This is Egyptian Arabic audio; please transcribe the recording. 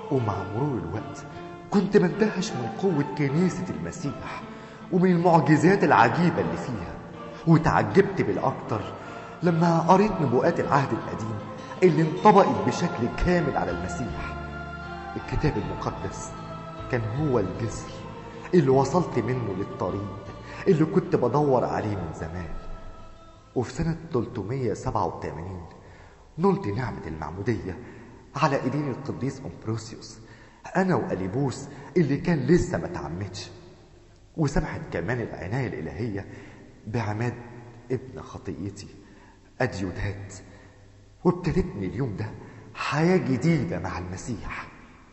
ومع مرور الوقت كنت بندهش من قوة كنيسة المسيح ومن المعجزات العجيبة اللي فيها وتعجبت بالأكتر لما قريت نبوءات العهد القديم اللي انطبقت بشكل كامل على المسيح الكتاب المقدس كان هو الجسر اللي وصلت منه للطريق اللي كنت بدور عليه من زمان وفي سنة 387 نلت نعمة المعمودية على ايدين القديس امبروسيوس انا واليبوس اللي كان لسه ما تعمدش وسمحت كمان العناية الإلهية بعماد ابن خطيتي أديودات وابتدت من اليوم ده حياة جديدة مع المسيح